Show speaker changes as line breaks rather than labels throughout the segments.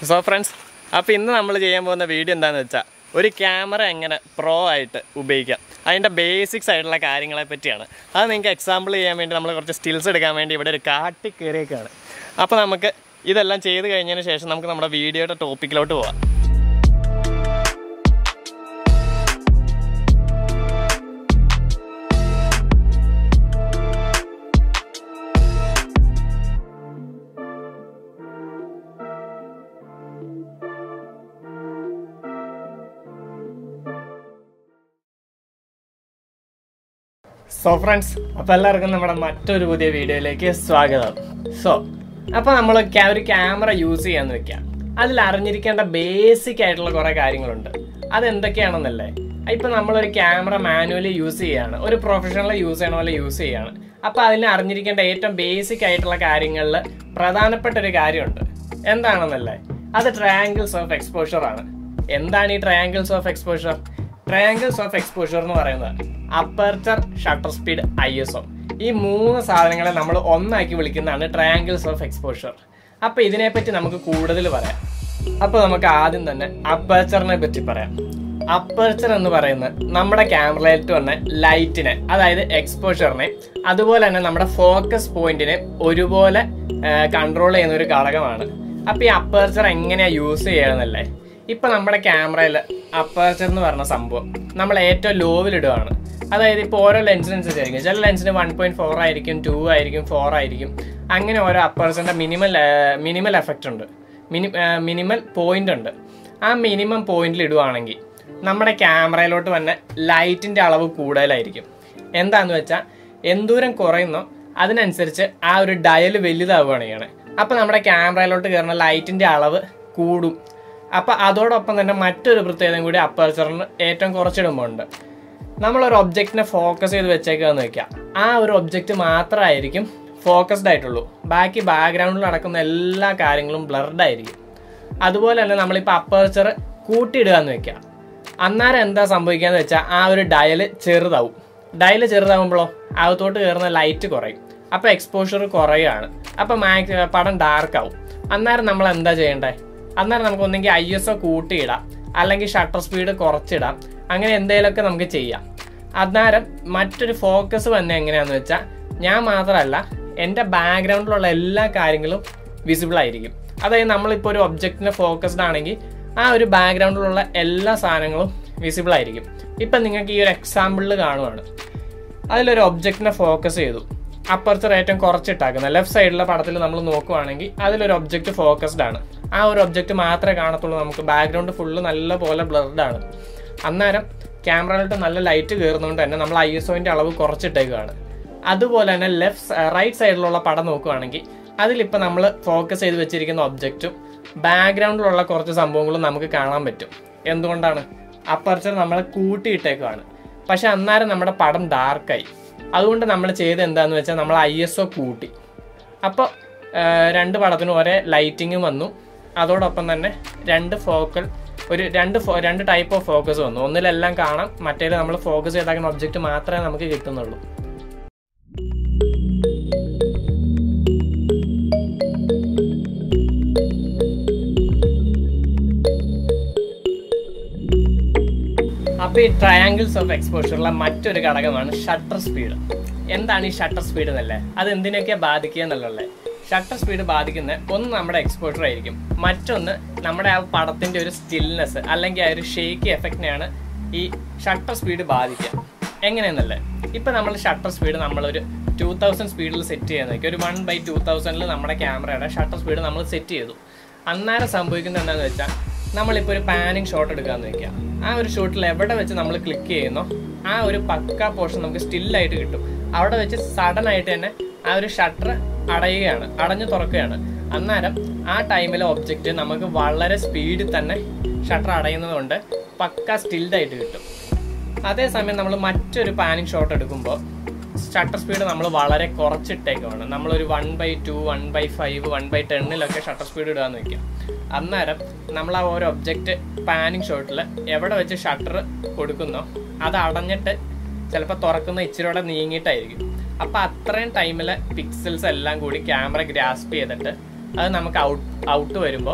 so friends അപ്പോൾ ഇന്ന് നമ്മൾ ചെയ്യാൻ പോകുന്ന വീഡിയോ എന്താണെന്ന് വെച്ചാൽ ഒരു ക്യാമറ എങ്ങനെ പ്രോ ആയിട്ട് ഉപയോഗിക്കാം അതിൻ്റെ ബേസിക്സ് ആയിട്ടുള്ള കാര്യങ്ങളെ പറ്റിയാണ് അത് നിങ്ങൾക്ക് എക്സാമ്പിൾ ചെയ്യാൻ വേണ്ടി നമ്മൾ കുറച്ച് സ്റ്റിൽസ് എടുക്കാൻ വേണ്ടി ഇവിടെ ഒരു കാട്ടി കയറിയേക്കാണ് അപ്പോൾ നമുക്ക് ഇതെല്ലാം ചെയ്ത് കഴിഞ്ഞതിന് ശേഷം നമുക്ക് നമ്മുടെ വീഡിയോയുടെ ടോപ്പിക്കിലോട്ട് പോവാം സോ ഫ്രണ്ട്സ് അപ്പോൾ എല്ലാവർക്കും നമ്മുടെ മറ്റൊരു പുതിയ വീഡിയോയിലേക്ക് സ്വാഗതം സോ അപ്പോൾ നമ്മൾ ഒരു ക്യാമറ യൂസ് ചെയ്യാന്ന് വെക്കാം അതിൽ അറിഞ്ഞിരിക്കേണ്ട ബേസിക് ആയിട്ടുള്ള കുറേ കാര്യങ്ങളുണ്ട് അതെന്തൊക്കെയാണെന്നല്ലേ ഇപ്പം നമ്മളൊരു ക്യാമറ മാനുവലി യൂസ് ചെയ്യാണ് ഒരു പ്രൊഫഷണൽ യൂസ് ചെയ്യണ പോലെ യൂസ് ചെയ്യാണ് അപ്പോൾ അതിന് അറിഞ്ഞിരിക്കേണ്ട ഏറ്റവും ബേസിക് ആയിട്ടുള്ള കാര്യങ്ങളിൽ പ്രധാനപ്പെട്ട ഒരു കാര്യമുണ്ട് എന്താണെന്നല്ലേ അത് ട്രയാങ്കിൾസ് ഓഫ് എക്സ്പോഷർ ആണ് എന്താണ് ഈ triangles of exposure triangles of exposure എന്ന് പറയുന്നത് aperture shutter speed I S O ഈ മൂന്ന് സാധനങ്ങളെ നമ്മൾ ഒന്നാക്കി വിളിക്കുന്നതാണ് ട്രയാങ്കിൾസ് ഓഫ് എക്സ്പോഷർ അപ്പൊ ഇതിനെപ്പറ്റി നമുക്ക് കൂടുതൽ പറയാം അപ്പൊ നമുക്ക് ആദ്യം തന്നെ അപ്പർച്ചറിനെ പറ്റി പറയാം അപ്പർച്ചർ എന്ന് പറയുന്നത് നമ്മുടെ ക്യാമറയിലിട്ട് വന്ന ലൈറ്റിനെ അതായത് എക്സ്പോഷറിനെ അതുപോലെ തന്നെ നമ്മുടെ ഫോക്കസ് പോയിന്റിനെ ഒരുപോലെ കൺട്രോൾ ചെയ്യുന്ന ഒരു ഘടകമാണ് അപ്പൊ ഈ അപ്പർച്ചർ എങ്ങനെയാ യൂസ് ചെയ്യണമെന്നല്ലേ ഇപ്പൊ നമ്മുടെ ക്യാമറയിൽ അപ്പർച്ചർ എന്ന് പറഞ്ഞ സംഭവം നമ്മൾ ഏറ്റവും ലോവിൽ ഇടുകയാണ് അതായത് ഇപ്പോൾ ഓരോ ലെൻസിനനുസരിച്ചായിരിക്കും ചില ലെൻസിന് വൺ പോയിന്റ് ഫോർ ആയിരിക്കും ടു ആയിരിക്കും ഫോർ ആയിരിക്കും അങ്ങനെ ഓരോ അപ്പർച്ചറിന്റെ മിനിമൽ മിനിമൽ എഫക്റ്റ് ഉണ്ട് മിനി മിനിമൽ പോയിന്റ് ഉണ്ട് ആ മിനിമം പോയിന്റിൽ ഇടുവാണെങ്കിൽ നമ്മുടെ ക്യാമറയിലോട്ട് വന്ന ലൈറ്റിന്റെ അളവ് കൂടുതലായിരിക്കും എന്താന്ന് വെച്ചാൽ എന്തൂരം കുറയുന്നോ അതിനനുസരിച്ച് ആ ഒരു ഡയൽ വലുതാവുകയാണ് ചെയ്യണേ അപ്പം നമ്മുടെ ക്യാമറയിലോട്ട് കയറുന്ന ലൈറ്റിന്റെ അളവ് കൂടും അപ്പം അതോടൊപ്പം തന്നെ മറ്റൊരു പ്രത്യേകതയും കൂടി അപ്പർച്ചറിന് ഏറ്റവും കുറച്ചിടുമ്പോൾ ഉണ്ട് നമ്മളൊരു ഒബ്ജക്റ്റിനെ ഫോക്കസ് ചെയ്ത് വെച്ചേക്കാന്ന് വെക്കാം ആ ഒരു ഒബ്ജക്റ്റ് മാത്രമായിരിക്കും ഫോക്കസ്ഡ് ആയിട്ടുള്ളൂ ബാക്കി ബാക്ക്ഗ്രൗണ്ടിൽ നടക്കുന്ന എല്ലാ കാര്യങ്ങളും ബ്ലർഡ് ആയിരിക്കും അതുപോലെ തന്നെ നമ്മളിപ്പോൾ അപ്പർച്ചർ കൂട്ടിയിടുക എന്ന് വെക്കാം അന്നേരം എന്താ സംഭവിക്കാന്ന് വെച്ചാൽ ആ ഒരു ഡയല് ചെറുതാവും ഡയല് ചെറുതാവുമ്പോഴോ അകത്തോട്ട് കയറുന്ന ലൈറ്റ് കുറയും അപ്പോൾ എക്സ്പോഷർ കുറയുകയാണ് അപ്പോൾ മാക്സ് പടം ഡാർക്ക് ആവും അന്നേരം നമ്മൾ എന്താ ചെയ്യേണ്ടേ അന്നേരം നമുക്ക് ഒന്നെങ്കിൽ ഐ എസ് ഒ കൂട്ടിയിടാം അല്ലെങ്കിൽ ഷട്ടർ സ്പീഡ് കുറച്ചിടാം അങ്ങനെ എന്തെങ്കിലുമൊക്കെ നമുക്ക് ചെയ്യാം അന്നേരം മറ്റൊരു ഫോക്കസ് വന്നെ എങ്ങനെയാന്ന് വെച്ചാൽ ഞാൻ മാത്രമല്ല എൻ്റെ ബാക്ക്ഗ്രൗണ്ടിലുള്ള എല്ലാ കാര്യങ്ങളും വിസിബിൾ ആയിരിക്കും അതായത് നമ്മളിപ്പോൾ ഒരു ഒബ്ജക്റ്റിനെ ഫോക്കസ്ഡ് ആണെങ്കിൽ ആ ഒരു ബാക്ക്ഗ്രൗണ്ടിലുള്ള എല്ലാ സാധനങ്ങളും വിസിബിൾ ആയിരിക്കും ഇപ്പം നിങ്ങൾക്ക് ഈ ഒരു എക്സാമ്പിളിൽ കാണുവാണ് അതിലൊരു ഒബ്ജക്റ്റിനെ ഫോക്കസ് ചെയ്തു അപ്പർച്ചർ ഏറ്റവും കുറച്ചിട്ടാക്കുന്നത് ലെഫ്റ്റ് സൈഡിലെ പടത്തിൽ നമ്മൾ നോക്കുവാണെങ്കിൽ അതിലൊരു ഒബ്ജക്റ്റ് ഫോക്കസ്ഡ് ആണ് ആ ഒരു ഒബ്ജക്റ്റ് മാത്രമേ കാണത്തുള്ളൂ നമുക്ക് ബാക്ക്ഗ്രൗണ്ട് ഫുള്ള് നല്ല പോലെ ബ്ലർഡ് ആണ് അന്നേരം ക്യാമറയിലോട്ട് നല്ല ലൈറ്റ് കയറുന്നതുകൊണ്ട് തന്നെ നമ്മൾ ഐ എസ് ഒൻ്റെ അളവ് കുറച്ചിട്ടേക്കാണ് അതുപോലെ തന്നെ ലെഫ്റ്റ് റൈറ്റ് സൈഡിലുള്ള പടം നോക്കുവാണെങ്കിൽ അതിലിപ്പോൾ നമ്മൾ ഫോക്കസ് ചെയ്ത് വെച്ചിരിക്കുന്ന ഒബ്ജക്റ്റും ബാക്ക്ഗ്രൗണ്ടിലുള്ള കുറച്ച് സംഭവങ്ങളും നമുക്ക് കാണാൻ പറ്റും എന്തുകൊണ്ടാണ് അപ്പർച്ചർ നമ്മൾ കൂട്ടിയിട്ടേക്കാണ് പക്ഷെ അന്നേരം നമ്മുടെ പടം ഡാർക്കായി അതുകൊണ്ട് നമ്മൾ ചെയ്ത് എന്താന്ന് വെച്ചാൽ നമ്മൾ ഐ എസ് ഒ കൂട്ടി അപ്പോൾ രണ്ട് പടത്തിനും ഒരേ ലൈറ്റിങ്ങും വന്നു അതോടൊപ്പം തന്നെ രണ്ട് ഫോക്കൽ ഒരു രണ്ട് ഫോ രണ്ട് ടൈപ്പ് ഓഫ് ഫോക്കസ് വന്നു ഒന്നിലെല്ലാം കാണാം മറ്റേത് നമ്മൾ ഫോക്കസ് ചെയ്താക്കുന്ന ഒബ്ജക്റ്റ് മാത്രമേ നമുക്ക് കിട്ടുന്നുള്ളൂ അപ്പോൾ ഈ ട്രയാങ്കിൾസ് ഓഫ് എക്സ്പോഷറിലെ മറ്റൊരു ഘടകമാണ് ഷട്ടർ സ്പീഡ് എന്താണ് ഈ ഷട്ടർ സ്പീഡ് എന്നല്ലേ അത് എന്തിനൊക്കെ ബാധിക്കുക എന്നുള്ളതല്ലേ ഷട്ടർ സ്പീഡ് ബാധിക്കുന്ന ഒന്ന് നമ്മുടെ എക്സ്പോഷർ ആയിരിക്കും മറ്റൊന്ന് നമ്മുടെ ആ പടത്തിന്റെ ഒരു സ്റ്റിൽനെസ് അല്ലെങ്കിൽ ആ ഒരു ഷേക്കി എഫക്റ്റിനെയാണ് ഈ ഷട്ടർ സ്പീഡ് ബാധിക്കുക എങ്ങനെയെന്നല്ലേ ഇപ്പൊ നമ്മൾ ഷട്ടർ സ്പീഡ് നമ്മളൊരു ടൂ തൗസൻഡ് സ്പീഡിൽ സെറ്റ് ചെയ്യുന്നതൊക്കെ ഒരു വൺ ബൈ ടൂ തൗസൻഡിൽ നമ്മുടെ ക്യാമറയുടെ ഷട്ടർ സ്പീഡ് നമ്മൾ സെറ്റ് ചെയ്തു അന്നേരം സംഭവിക്കുന്നത് എന്താണെന്ന് വെച്ചാൽ നമ്മളിപ്പോൾ ഒരു പാനിങ് ഷോട്ട് എടുക്കാമെന്ന് വെക്കുക ആ ഒരു ഷോട്ടിൽ എവിടെ വെച്ച് നമ്മൾ ക്ലിക്ക് ചെയ്യുന്നോ ആ ഒരു പക്ക പോർഷൻ നമുക്ക് സ്റ്റില്ലായിട്ട് കിട്ടും അവിടെ വെച്ച് സഡൻ ആയിട്ട് തന്നെ ആ ഒരു ഷട്ടർ അടയുകയാണ് അടഞ്ഞു തുറക്കുകയാണ് അന്നേരം ആ ടൈമിലെ ഒബ്ജക്റ്റ് നമുക്ക് വളരെ സ്പീഡിൽ തന്നെ ഷട്ടർ അടയുന്നതുകൊണ്ട് പക്ക സ്റ്റിൽഡായിട്ട് കിട്ടും അതേസമയം നമ്മൾ മറ്റൊരു പാനിങ് ഷോട്ട് എടുക്കുമ്പോൾ ഷട്ടർ സ്പീഡ് നമ്മൾ വളരെ കുറച്ചിട്ടേക്കുവാണ് നമ്മളൊരു one by two one by five one by ടെന്നിലൊക്കെ ഷട്ടർ സ്പീഡ് ഇടാന്ന് വെക്കാം അന്നേരം നമ്മൾ ആ ഓരോ ഒബ്ജക്റ്റ് പാനിങ് ഷോട്ടിൽ എവിടെ വെച്ച് ഷട്ടർ കൊടുക്കുന്നോ അത് അടഞ്ഞിട്ട് ചിലപ്പോൾ തുറക്കുന്ന ഇച്ചിരിയോടെ നീങ്ങിയിട്ടായിരിക്കും അപ്പോൾ അത്രയും ടൈമിലെ പിക്സൽസ് എല്ലാം കൂടി ക്യാമറ ഗ്രാസ്പ് ചെയ്തിട്ട് അത് നമുക്ക് ഔട്ട് ഔട്ട് വരുമ്പോൾ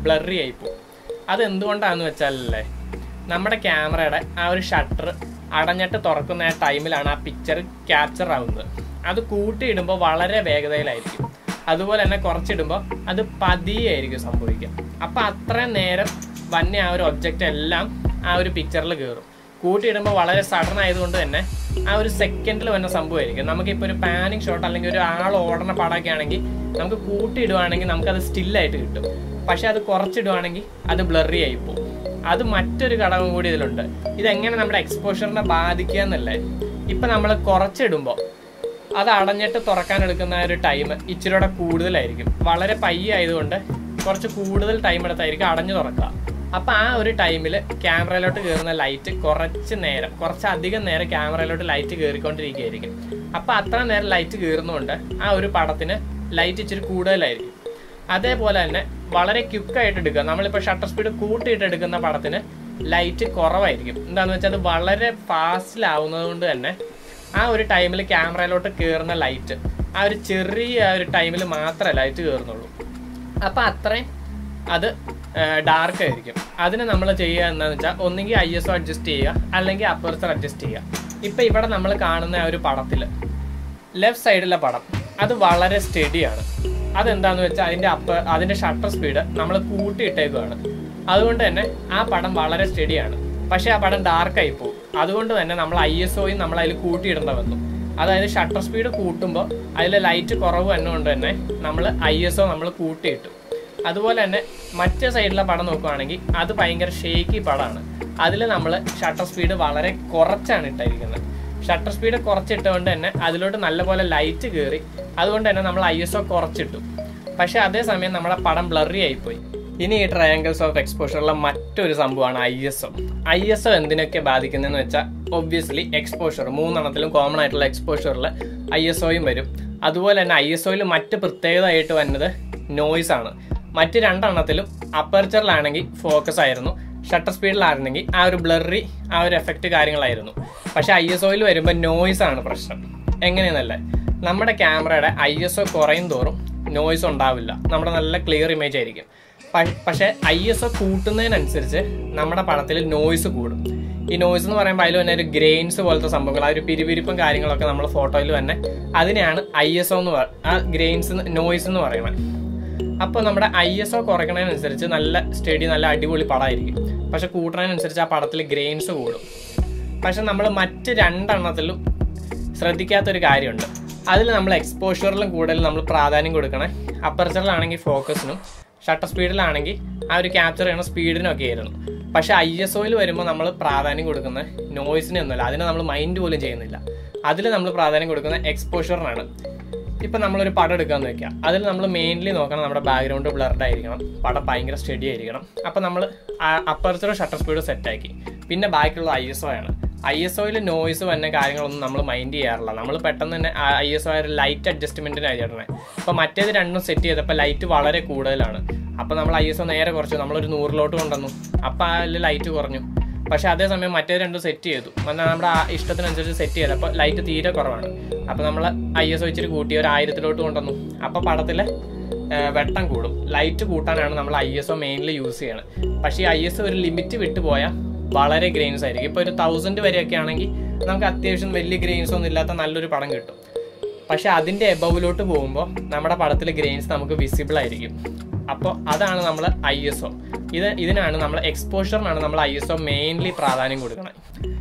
ബ്ലറി ആയിപ്പോവും അത് എന്തുകൊണ്ടാണെന്ന് വെച്ചാലല്ലേ നമ്മുടെ ക്യാമറയുടെ ആ ഒരു ഷട്ടർ അടഞ്ഞിട്ട് തുറക്കുന്ന ആ ടൈമിലാണ് ആ പിക്ചർ ക്യാപ്ചർ ആവുന്നത് അത് കൂട്ടിയിടുമ്പോൾ വളരെ വേഗതയിലായിരിക്കും അതുപോലെ തന്നെ കുറച്ചിടുമ്പോൾ അത് പതിയെ ആയിരിക്കും സംഭവിക്കുക അപ്പം അത്രയും നേരം വന്നെ ആ ഒരു ഒബ്ജക്റ്റ് എല്ലാം ആ ഒരു പിക്ചറിൽ കയറും കൂട്ടിയിടുമ്പോൾ വളരെ സഡൻ ആയതുകൊണ്ട് തന്നെ ആ ഒരു സെക്കൻഡിൽ വന്ന സംഭവമായിരിക്കും നമുക്കിപ്പോൾ ഒരു പാനിങ് ഷോട്ട് അല്ലെങ്കിൽ ഒരു ആൾ ഓടണ പടമൊക്കെ ആണെങ്കിൽ നമുക്ക് കൂട്ടിയിടുവാണെങ്കിൽ നമുക്കത് സ്റ്റില്ലായിട്ട് കിട്ടും പക്ഷെ അത് കുറച്ചിടുവാണെങ്കിൽ അത് ബ്ലറി ആയി പോകും അത് മറ്റൊരു ഘടകം കൂടി ഇതിലുണ്ട് ഇതെങ്ങനെ നമ്മുടെ എക്സ്പോഷറിനെ ബാധിക്കുക എന്നല്ലേ ഇപ്പം നമ്മൾ കുറച്ചിടുമ്പോൾ അത് അടഞ്ഞിട്ട് തുറക്കാൻ എടുക്കുന്ന ആ ഒരു ടൈം ഇച്ചിരി കൂടെ കൂടുതലായിരിക്കും വളരെ പയ്യെ ആയതുകൊണ്ട് കുറച്ച് കൂടുതൽ ടൈം എടുത്തായിരിക്കും അടഞ്ഞു തുറക്കുക അപ്പം ആ ഒരു ടൈമിൽ ക്യാമറയിലോട്ട് കയറുന്ന ലൈറ്റ് കുറച്ച് നേരം കുറച്ചധികം നേരം ക്യാമറയിലോട്ട് ലൈറ്റ് കയറിക്കൊണ്ടിരിക്കുകയായിരിക്കും അപ്പം അത്ര നേരം ലൈറ്റ് കയറുന്നതുകൊണ്ട് ആ ഒരു പടത്തിന് ലൈറ്റ് ഇച്ചിരി കൂടുതലായിരിക്കും അതേപോലെ തന്നെ വളരെ ക്വിക്കായിട്ട് എടുക്കുക നമ്മളിപ്പോൾ ഷട്ടർ സ്പീഡ് കൂട്ടിയിട്ട് എടുക്കുന്ന പടത്തിന് ലൈറ്റ് കുറവായിരിക്കും എന്താണെന്ന് വെച്ചാൽ അത് വളരെ ഫാസ്റ്റിലാവുന്നത് കൊണ്ട് തന്നെ ആ ഒരു ടൈമിൽ ക്യാമറയിലോട്ട് കയറുന്ന ലൈറ്റ് ആ ഒരു ചെറിയ ആ ഒരു ടൈമിൽ മാത്രമേ ലൈറ്റ് കയറുന്നുള്ളൂ അപ്പോൾ അത്രയും അത് ഡാർക്ക് ആയിരിക്കും അതിന് നമ്മൾ ചെയ്യുക എന്താണെന്ന് വെച്ചാൽ ഒന്നുകിൽ ഐ എസ് ഒ അഡ്ജസ്റ്റ് ചെയ്യുക അല്ലെങ്കിൽ അപ്പർച്ചർ അഡ്ജസ്റ്റ് ചെയ്യുക ഇപ്പം ഇവിടെ നമ്മൾ കാണുന്ന ആ ഒരു പടത്തിൽ ലെഫ്റ്റ് സൈഡിലെ പടം അത് വളരെ സ്റ്റഡിയാണ് അതെന്താന്ന് വെച്ചാൽ അതിൻ്റെ അപ്പ അതിൻ്റെ ഷട്ടർ സ്പീഡ് നമ്മൾ കൂട്ടിയിട്ടേക്കുവാണ് അതുകൊണ്ട് തന്നെ ആ പടം വളരെ സ്റ്റഡിയാണ് പക്ഷേ ആ പടം ഡാർക്കായി പോകും അതുകൊണ്ട് തന്നെ നമ്മൾ ഐ എസ് ഒയും നമ്മൾ അതിൽ കൂട്ടിയിടേണ്ട വന്നു അതായത് ഷട്ടർ സ്പീഡ് കൂട്ടുമ്പോൾ അതിൽ ലൈറ്റ് കുറവ് വന്നുകൊണ്ട് തന്നെ നമ്മൾ ഐ എസ് ഒ നമ്മൾ കൂട്ടിയിട്ടു അതുപോലെ തന്നെ മറ്റേ സൈഡിലെ പടം നോക്കുകയാണെങ്കിൽ അത് ഭയങ്കര ഷേക്കി പടമാണ് അതിൽ നമ്മൾ ഷട്ടർ സ്പീഡ് വളരെ കുറച്ചാണ് ഇട്ടിരിക്കുന്നത് ഷട്ടർ സ്പീഡ് കുറച്ചിട്ടുകൊണ്ട് തന്നെ അതിലോട്ട് നല്ലപോലെ ലൈറ്റ് കയറി അതുകൊണ്ട് തന്നെ നമ്മൾ ഐ എസ് ഒ കുറച്ചിട്ടു പക്ഷെ അതേസമയം നമ്മുടെ പടം ബ്ലറി ആയിപ്പോയി ഇനി ഈ ട്രയാങ്കിൾസ് ഓഫ് എക്സ്പോഷറിലെ മറ്റൊരു സംഭവമാണ് I S O I S O എന്തിനൊക്കെ ബാധിക്കുന്നതെന്ന് വെച്ചാൽ ഒബ്വിയസ്ലി എക്സ്പോഷർ മൂന്നെണ്ണത്തിലും കോമൺ ആയിട്ടുള്ള എക്സ്പോഷറിൽ ഐ എസ് ഒയും വരും അതുപോലെ തന്നെ ഐ എസ് ഒയിൽ മറ്റ് പ്രത്യേകത ആയിട്ട് വരുന്നത് നോയ്സ് ആണ് മറ്റ് രണ്ടെണ്ണത്തിലും അപ്പർച്ചറിലാണെങ്കിൽ ഫോക്കസ് ആയിരുന്നു ഷട്ടർ സ്പീഡിലായിരുന്നെങ്കിൽ ആ ഒരു ബ്ലറി ആ ഒരു എഫക്റ്റ് കാര്യങ്ങളായിരുന്നു പക്ഷെ ഐ എസ് ഒയിൽ വരുമ്പോൾ നോയ്സ് ആണ് പ്രശ്നം എങ്ങനെയെന്നല്ലേ നമ്മുടെ ക്യാമറയുടെ ഐ എസ് ഒ കുറയും തോറും നോയ്സ് ഉണ്ടാവില്ല നമ്മുടെ നല്ല ക്ലിയർ ഇമേജ് ആയിരിക്കും പ- പക്ഷെ ഐ എസ് ഒ കൂട്ടുന്നതിനനുസരിച്ച് നമ്മുടെ പടത്തിൽ നോയ്സ് കൂടും ഈ നോയ്സ് എന്ന് പറയുമ്പോൾ അതിൽ തന്നെ ഒരു ഗ്രെയിൻസ് പോലത്തെ സംഭവങ്ങൾ ആ ഒരു പിരിപിരിപ്പും കാര്യങ്ങളൊക്കെ നമ്മൾ ഫോട്ടോയിൽ തന്നെ അതിനെയാണ് ഐ എസ് ഒ എന്ന് പറ ആ ഗ്രെയിൻസ് നോയ്സ് എന്ന് പറയുന്നത് അപ്പോൾ നമ്മുടെ ഐ എസ് ഒ കുറയ്ക്കണതിനനുസരിച്ച് നല്ല സ്റ്റഡി നല്ല അടിപൊളി പടമായിരിക്കും പക്ഷെ കൂട്ടുന്നതിനനുസരിച്ച് ആ പടത്തിൽ ഗ്രെയിൻസ് കൂടും പക്ഷെ നമ്മൾ മറ്റ് രണ്ടെണ്ണത്തിലും ശ്രദ്ധിക്കാത്തൊരു കാര്യമുണ്ട് അതിൽ നമ്മൾ എക്സ്പോഷറിലും കൂടുതൽ നമ്മൾ പ്രാധാന്യം കൊടുക്കണേ അപ്പർച്ചറിലാണെങ്കിൽ ഫോക്കസിനും ഷട്ടർ സ്പീഡിലാണെങ്കിൽ ആ ഒരു ക്യാപ്ചർ ചെയ്യണ സ്പീഡിനും ഒക്കെ ആയിരുന്നു പക്ഷെ ഐ എസ് ഒയിൽ വരുമ്പോൾ നമ്മൾ പ്രാധാന്യം കൊടുക്കുന്നത് നോയ്സിനൊന്നുമല്ല അതിനെ നമ്മൾ മൈൻഡ് പോലും ചെയ്യുന്നില്ല അതിൽ നമ്മൾ പ്രാധാന്യം കൊടുക്കുന്നത് എക്സ്പോഷറിനാണ് ഇപ്പം നമ്മളൊരു പടം എടുക്കാന്ന് വെക്കാം അതിൽ നമ്മൾ മെയിൻലി നോക്കണം നമ്മുടെ ബാക്ക്ഗ്രൗണ്ട് ബ്ലർഡ് ആയിരിക്കണം പടം ഭയങ്കര സ്റ്റഡി ആയിരിക്കണം അപ്പം നമ്മൾ അപ്പർച്ചറും ഷട്ടർ സ്പീഡും സെറ്റാക്കി പിന്നെ ബാക്കിയുള്ള ഐ എസ് ഒ ആണ് ഐ എസ് ഒയിൽ നോയ്സ് വന്ന കാര്യങ്ങളൊന്നും നമ്മൾ മൈൻഡ് ചെയ്യാറില്ല നമ്മൾ പെട്ടെന്ന് തന്നെ ഐ എസ് ഒ ലൈറ്റ് അഡ്ജസ്റ്റ്മെൻറ്റിനാണ് ചെയ്യണേ അപ്പോൾ മറ്റേത് രണ്ടും സെറ്റ് ചെയ്തപ്പോൾ ലൈറ്റ് വളരെ കൂടുതലാണ് അപ്പോൾ നമ്മൾ ഐ എസ് ഒ നേരെ കുറച്ചു നമ്മളൊരു നൂറിലോട്ട് കൊണ്ടുവന്നു അപ്പോൾ അതിൽ ലൈറ്റ് കുറഞ്ഞു പക്ഷെ അതേസമയം മറ്റേ രണ്ടും സെറ്റ് ചെയ്തു എന്നാൽ നമ്മുടെ ആ ഇഷ്ടത്തിനനുസരിച്ച് സെറ്റ് ചെയ്തപ്പോൾ ലൈറ്റ് തീരെ കുറവാണ് അപ്പോൾ നമ്മൾ ഐ എസ് ഒ ഇച്ചിരി കൂട്ടി ഒരു ആയിരത്തിലോട്ട് കൊണ്ടുവന്നു അപ്പോൾ പടത്തിലെ വെട്ടം കൂടും ലൈറ്റ് കൂട്ടാനാണ് നമ്മൾ I S O mainly use ചെയ്യണത് പക്ഷേ ഈ ഐ എസ് ഒ ഒരു ലിമിറ്റ് വിട്ടു പോയാൽ വളരെ ഗ്രെയിൻസ് ആയിരിക്കും ഇപ്പോൾ ഒരു തൗസൻഡ് വരെയൊക്കെ ആണെങ്കിൽ നമുക്ക് അത്യാവശ്യം വലിയ ഗ്രെയിൻസ് ഒന്നും ഇല്ലാത്ത നല്ലൊരു പടം കിട്ടും പക്ഷെ അതിൻ്റെ എബവിലോട്ട് പോകുമ്പോൾ നമ്മുടെ പടത്തിൽ ഗ്രെയിൻസ് നമുക്ക് വിസിബിൾ ആയിരിക്കും അപ്പോൾ അതാണ് നമ്മൾ ഐ എസ് ഒ ഇത് ഇതിനാണ് നമ്മൾ എക്സ്പോഷറിനാണ് നമ്മൾ ഐ എസ് ഒ മെയിൻലി പ്രാധാന്യം കൊടുക്കുന്നത്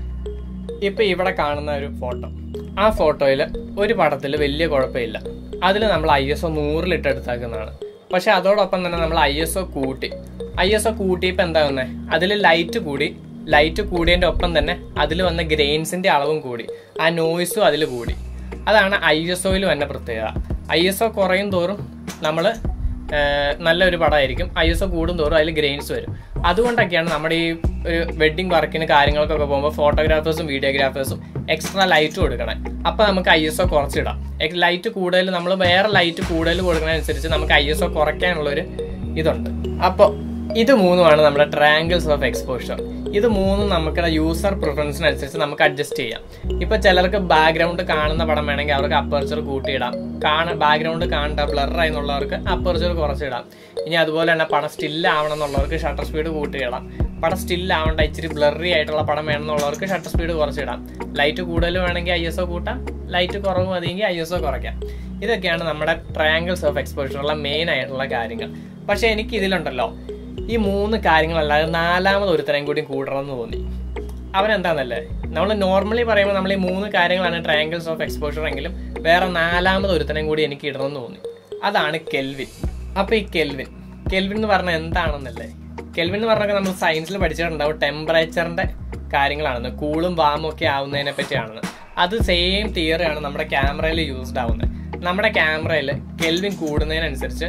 ഇപ്പം ഇവിടെ കാണുന്ന ഒരു ഫോട്ടോ ആ ഫോട്ടോയിൽ ഒരു പടത്തിൽ വലിയ കുഴപ്പമില്ല അതിൽ നമ്മൾ ഐ എസ് ഒ നൂറിലിട്ട് എടുത്താക്കുന്നതാണ് പക്ഷെ അതോടൊപ്പം തന്നെ നമ്മൾ ഐ എസ് ഒ കൂട്ടി ഐ എസ് ഒ കൂട്ടിയപ്പോൾ എന്താ വന്നത് അതിൽ ലൈറ്റ് കൂടി ലൈറ്റ് കൂടിയതിൻ്റെ ഒപ്പം തന്നെ അതിൽ വന്ന ഗ്രെയിൻസിൻ്റെ അളവും കൂടി ആ നോയ്സും അതിൽ കൂടി അതാണ് ഐ എസ് ഒയിൽ വന്ന പ്രത്യേകത ഐ എസ് ഒ കുറയും തോറും നമ്മൾ നല്ലൊരു പടമായിരിക്കും ഐ എസ് ഒ കൂടും തോറും അതിൽ ഗ്രെയിൻസ് വരും അതുകൊണ്ടൊക്കെയാണ് നമ്മുടെ ഈ ഒരു വെഡ്ഡിങ് വർക്കിന് കാര്യങ്ങൾക്കൊക്കെ പോകുമ്പോൾ ഫോട്ടോഗ്രാഫേഴ്സും വീഡിയോഗ്രാഫേഴ്സും എക്സ്ട്രാ ലൈറ്റ് കൊടുക്കണം അപ്പോൾ നമുക്ക് ഐ എസ് ഒ കുറച്ചിടാം ലൈറ്റ് കൂടുതൽ നമ്മൾ വേറെ ലൈറ്റ് കൂടുതൽ കൊടുക്കുന്നതനുസരിച്ച് നമുക്ക് ഐ എസ് ഒ കുറയ്ക്കാനുള്ളൊരു ഇതുണ്ട് അപ്പോൾ ഇത് മൂന്നുമാണ് നമ്മുടെ ട്രയാങ്കിൾസ് ഓഫ് എക്സ്പോഷർ ഇത് മൂന്നും നമുക്ക് യൂസർ പ്രിഫറൻസിനനുസരിച്ച് നമുക്ക് അഡ്ജസ്റ്റ് ചെയ്യാം ഇപ്പൊ ചിലർക്ക് ബാക്ക്ഗ്രൗണ്ട് കാണുന്ന പടം വേണമെങ്കിൽ അവർക്ക് അപ്പർച്ചർ കൂട്ടിയിടാം കാണ ബാക്ക്ഗ്രൗണ്ട് കാണേണ്ട ബ്ലറായി എന്നുള്ളവർക്ക് അപ്പർച്ചർ കുറച്ചിടാം ഇനി അതുപോലെ തന്നെ പടം സ്റ്റിൽ ആവണം എന്നുള്ളവർക്ക് ഷട്ടർ സ്പീഡ് കൂട്ടിയിടാം പടം സ്റ്റിൽ ആവേണ്ട ഇച്ചിരി ബ്ലറി ആയിട്ടുള്ള പടം വേണമെന്നുള്ളവർക്ക് ഷട്ടർ സ്പീഡ് കുറച്ചിടാം ലൈറ്റ് കൂടുതൽ വേണമെങ്കിൽ ഐ എസ് ഒ കൂട്ടാം ലൈറ്റ് കുറവ് മതിയെങ്കിൽ ഐ എസ് ഒ കുറയ്ക്കാം ഇതൊക്കെയാണ് നമ്മുടെ ട്രയാങ്കിൾസ് ഓഫ് എക്സ്പോഷറുള്ള മെയിൻ ആയിട്ടുള്ള കാര്യങ്ങൾ പക്ഷെ എനിക്ക് ഇതിലുണ്ടല്ലോ ഈ മൂന്ന് കാര്യങ്ങളല്ലാതെ നാലാമത് ഒരുത്തരം കൂടി കൂടണമെന്ന് തോന്നി അവനെന്താന്നല്ലേ നമ്മൾ നോർമലി പറയുമ്പോൾ നമ്മൾ ഈ മൂന്ന് കാര്യങ്ങളാണ് ട്രയാങ്കിൾസ് ഓഫ് എക്സ്പോഷർ എങ്കിലും വേറെ നാലാമത് ഒരുത്തരം കൂടി എനിക്ക് ഇടണമെന്ന് തോന്നി അതാണ് കെൽവിൻ അപ്പൊ ഈ കെൽവിൻ കെൽവിൻ എന്ന് പറഞ്ഞാൽ എന്താണെന്നല്ലേ കെൽവിൻ എന്ന് പറഞ്ഞാൽ നമ്മൾ സയൻസിൽ പഠിച്ചിട്ടുണ്ടാവും ടെമ്പറേച്ചറിന്റെ കാര്യങ്ങളാണെന്ന് കൂളും വാമും ഒക്കെ ആവുന്നതിനെ പറ്റിയാണെന്ന് അത് സെയിം തിയറിയാണ് നമ്മുടെ ക്യാമറയിൽ യൂസ്ഡ് ആവുന്നത് നമ്മുടെ ക്യാമറയിൽ കെൽവിൻ കൂടുന്നതിനനുസരിച്ച്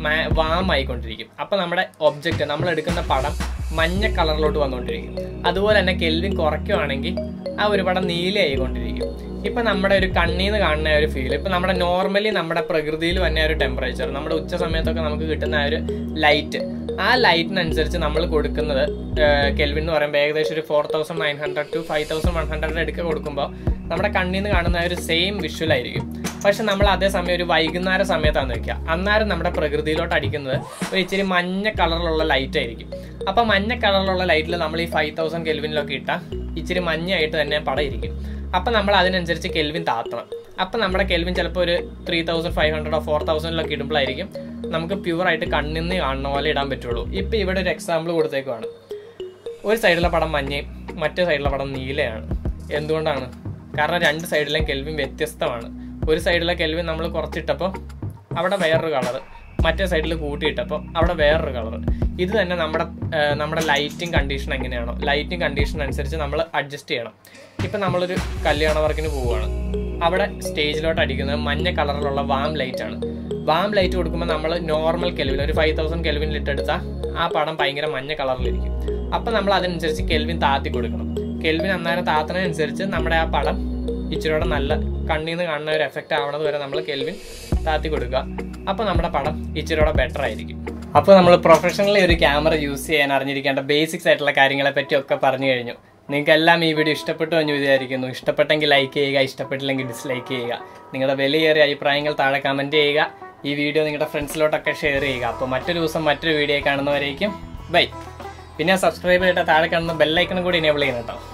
വാം ആയിക്കൊണ്ടിരിക്കും അപ്പൊ നമ്മുടെ ഒബ്ജക്റ്റ് നമ്മൾ എടുക്കുന്ന പടം മഞ്ഞ കളറിലോട്ട് വന്നുകൊണ്ടിരിക്കും അതുപോലെ തന്നെ കെൽവിൻ കുറയ്ക്കുവാണെങ്കിൽ ആ ഒരു പടം നീലയായിക്കൊണ്ടിരിക്കും ഇപ്പൊ നമ്മുടെ ഒരു കണ്ണീന്ന് കാണുന്ന ആ ഒരു ഫീൽ ഇപ്പൊ നമ്മുടെ നോർമലി നമ്മുടെ പ്രകൃതിയിൽ തന്നെ ഒരു ടെമ്പറേച്ചർ നമ്മുടെ ഉച്ച സമയത്തൊക്കെ നമുക്ക് കിട്ടുന്ന ആ ഒരു ലൈറ്റ് ആ ലൈറ്റിനനുസരിച്ച് നമ്മൾ കൊടുക്കുന്നത് കെൽവിൻ എന്ന് പറയുമ്പോൾ ഏകദേശം ഒരു four thousand nine hundred to five thousand one hundred എടുക്കുക കൊടുക്കുമ്പോൾ നമ്മുടെ കണ്ണിൽ നിന്ന് കാണുന്ന ആ ഒരു സെയിം വിഷ്വൽ ആയിരിക്കും പക്ഷെ നമ്മൾ അതേസമയം ഒരു വൈകുന്നേര സമയത്താണ് വെക്കുക അന്നേരം നമ്മുടെ പ്രകൃതിയിലോട്ട് അടിക്കുന്നത് ഒരു ഇച്ചിരി മഞ്ഞ കളറിലുള്ള ലൈറ്റ് ആയിരിക്കും അപ്പം മഞ്ഞ കളറിലുള്ള ലൈറ്റിൽ നമ്മൾ ഈ ഫൈവ് തൗസൻഡ് കെൽവിനിലൊക്കെ ഇട്ടാൽ ഇച്ചിരി മഞ്ഞയായിട്ട് തന്നെ പടം ഇരിക്കും അപ്പം നമ്മൾ അതിനനുസരിച്ച് കെൽവിൻ താത്തണം അപ്പം നമ്മുടെ കെൽവിൻ ചിലപ്പോൾ ഒരു ത്രീ തൗസൻഡ് ഫൈവ് ഹൺഡ്രഡോ ഫോർ തൗസൻഡിലൊക്കെ ഇടുമ്പോഴായിരിക്കും നമുക്ക് പ്യുവറായിട്ട് കണ്ണിൽ നിന്ന് കാണുന്ന പോലെ ഇടാൻ പറ്റുള്ളൂ ഇപ്പം ഇവിടെ ഒരു എക്സാമ്പിൾ കൊടുത്തേക്കുവാണ് ഒരു സൈഡിലെ പടം മഞ്ഞയും മറ്റേ സൈഡിലെ പടം നീലയാണ് എന്തുകൊണ്ടാണ് കാരണം രണ്ട് സൈഡിലെയും കെൽവിൻ വ്യത്യസ്തമാണ് ഒരു സൈഡിലെ കെൽവിൻ നമ്മൾ കുറച്ചിട്ടപ്പോൾ അവിടെ വേറൊരു കളർ മറ്റേ സൈഡിൽ കൂട്ടിയിട്ടപ്പോൾ അവിടെ വേറൊരു കളർ ഇത് തന്നെ നമ്മുടെ ഏഹ്, നമ്മുടെ ലൈറ്റിംഗ് കണ്ടീഷൻ എങ്ങനെയാണോ ലൈറ്റിംഗ് കണ്ടീഷൻ അനുസരിച്ച് നമ്മൾ അഡ്ജസ്റ്റ് ചെയ്യണം ഇപ്പം നമ്മളൊരു കല്യാണ വർക്കിന് പോവുകയാണ് അവിടെ സ്റ്റേജിലോട്ട് അടിക്കുന്നത് മഞ്ഞ കളറിലുള്ള വാം ലൈറ്റ് ആണ് വാം ലൈറ്റ് കൊടുക്കുമ്പോൾ നമ്മൾ നോർമൽ കെൽവിൻ ഒരു ഫൈവ് തൗസൻഡ് കെൽവിനിൽ ഇട്ടെടുത്താൽ ആ പടം ഭയങ്കര മഞ്ഞ കളറിലിരിക്കും അപ്പം നമ്മൾ അതിനനുസരിച്ച് കെൽവിൻ താത്തി കൊടുക്കണം കെൽവിൻ അന്നേരം താത്തുന്നതനുസരിച്ച് നമ്മുടെ ആ പടം ഇച്ചിരിയോടെ നല്ല കണ്ണിൽ നിന്ന് കാണുന്ന ഒരു എഫക്റ്റ് ആവണത് വരെ നമ്മൾ കെൽവിൻ താത്തി കൊടുക്കുക അപ്പോൾ നമ്മുടെ പടം ഇച്ചിരിയോടെ ബെറ്റർ ആയിരിക്കും അപ്പോൾ നമ്മൾ പ്രൊഫഷണലി ഒരു ക്യാമറ യൂസ് ചെയ്യാൻ അറിഞ്ഞിരിക്കേണ്ട ബേസിക്സ് ആയിട്ടുള്ള കാര്യങ്ങളെ പറ്റിയൊക്കെ പറഞ്ഞു കഴിഞ്ഞു നിങ്ങൾക്ക് എല്ലാം ഈ വീഡിയോ ഇഷ്ടപ്പെട്ടു എന്ന് വിചാരിക്കുന്നു ഇഷ്ടപ്പെട്ടെങ്കിൽ ലൈക്ക് ചെയ്യുക ഇഷ്ടപ്പെട്ടില്ലെങ്കിൽ ഡിസ്ലൈക്ക് ചെയ്യുക നിങ്ങളുടെ വിലയേറിയ അഭിപ്രായങ്ങൾ താഴെ കമൻറ്റ് ചെയ്യുക ഈ വീഡിയോ നിങ്ങളുടെ ഫ്രണ്ട്സിലോട്ടൊക്കെ ഷെയർ ചെയ്യുക അപ്പോൾ മറ്റൊരു ദിവസം മറ്റൊരു വീഡിയോ കാണുന്നവരേക്കും ബൈ പിന്നെ സബ്സ്ക്രൈബ് ചെയ്തിട്ട് താഴെ കാണുന്ന ബെല്ലൈക്കണും കൂടി എനേബിൾ ചെയ്യണം കേട്ടോ